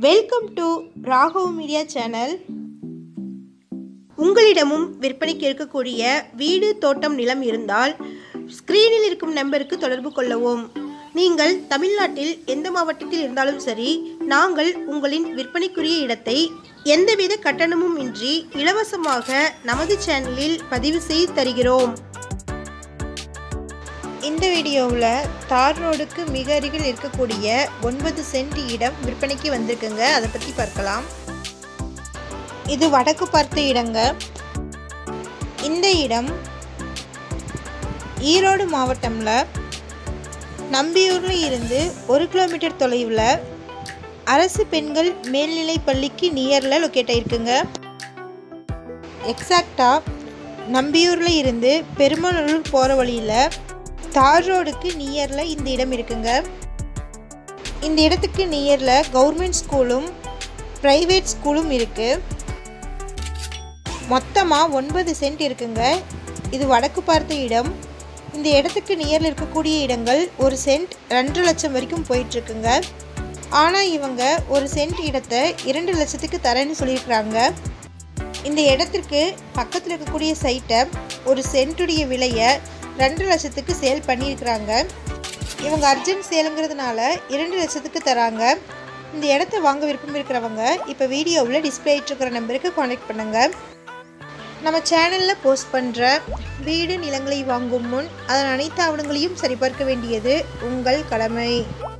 welcome to Raghav media channel உங்களிடமும் விற்பனைக்கு இருக்கக்கூடிய வீடு தோட்டம் நிலம் இருந்தால் ஸ்க்ரீனில் இருக்கும் நம்பருக்கு தொடர்பு கொள்ளவும் நீங்கள் தமிழ்நாட்டில் எந்த மாவட்டத்தில் இருந்தாலும் சரி நாங்கள் உங்களின் விற்பனைக்குரிய இடத்தை எந்தவித கட்டணமும் இன்றி இலவசமாக நமது சேனலில் பதிவு செய்து தருகிறோம் இந்த வீடியோவில் தார் ரோடுக்கு மிக அருகில் இருக்கக்கூடிய ஒன்பது சென்ட் இடம் விற்பனைக்கு வந்திருக்குங்க அதை பற்றி பார்க்கலாம் இது வடக்கு பார்த்த இடங்க இந்த இடம் ஈரோடு மாவட்டம்ல நம்பியூரில் இருந்து ஒரு கிலோமீட்டர் தொலைவில் அரசு பெண்கள் மேல்நிலைப் பள்ளிக்கு நியரில் லொக்கேட் ஆயிருக்குங்க எக்ஸாக்டாக நம்பியூரில் இருந்து பெருமநல்லூர் போகிற வழியில் தார் ரோடுக்கு நியரில் இந்த இடம் இருக்குங்க இந்த இடத்துக்கு நியரில் கவர்மெண்ட் ஸ்கூலும் ப்ரைவேட் ஸ்கூலும் இருக்குது மொத்தமாக ஒன்பது சென்ட் இருக்குங்க இது வடக்கு பார்த்த இடம் இந்த இடத்துக்கு நியரில் இருக்கக்கூடிய இடங்கள் ஒரு சென்ட் ரெண்டு லட்சம் வரைக்கும் போயிட்டுருக்குங்க ஆனால் இவங்க ஒரு சென்ட் இடத்தை இரண்டு லட்சத்துக்கு தரேன்னு சொல்லியிருக்கிறாங்க இந்த இடத்திற்கு பக்கத்தில் இருக்கக்கூடிய சைட்டை ஒரு சென்ட்டுடைய விலையை ரெண்டு லட்சத்துக்கு சேல் பண்ணியிருக்கிறாங்க இவங்க அர்ஜென்ட் சேலுங்கிறதுனால இரண்டு லட்சத்துக்கு தராங்க இந்த இடத்த வாங்க விருப்பம் இருக்கிறவங்க இப்போ வீடியோவில் டிஸ்பிளே இருக்கிற நம்பருக்கு காண்டாக்ட் பண்ணுங்கள் நம்ம சேனலில் போஸ்ட் பண்ணுற வீடு நிலங்களை வாங்கும் முன் அதன் அனைத்து ஆவணங்களையும் சரிபார்க்க வேண்டியது உங்கள் கடமை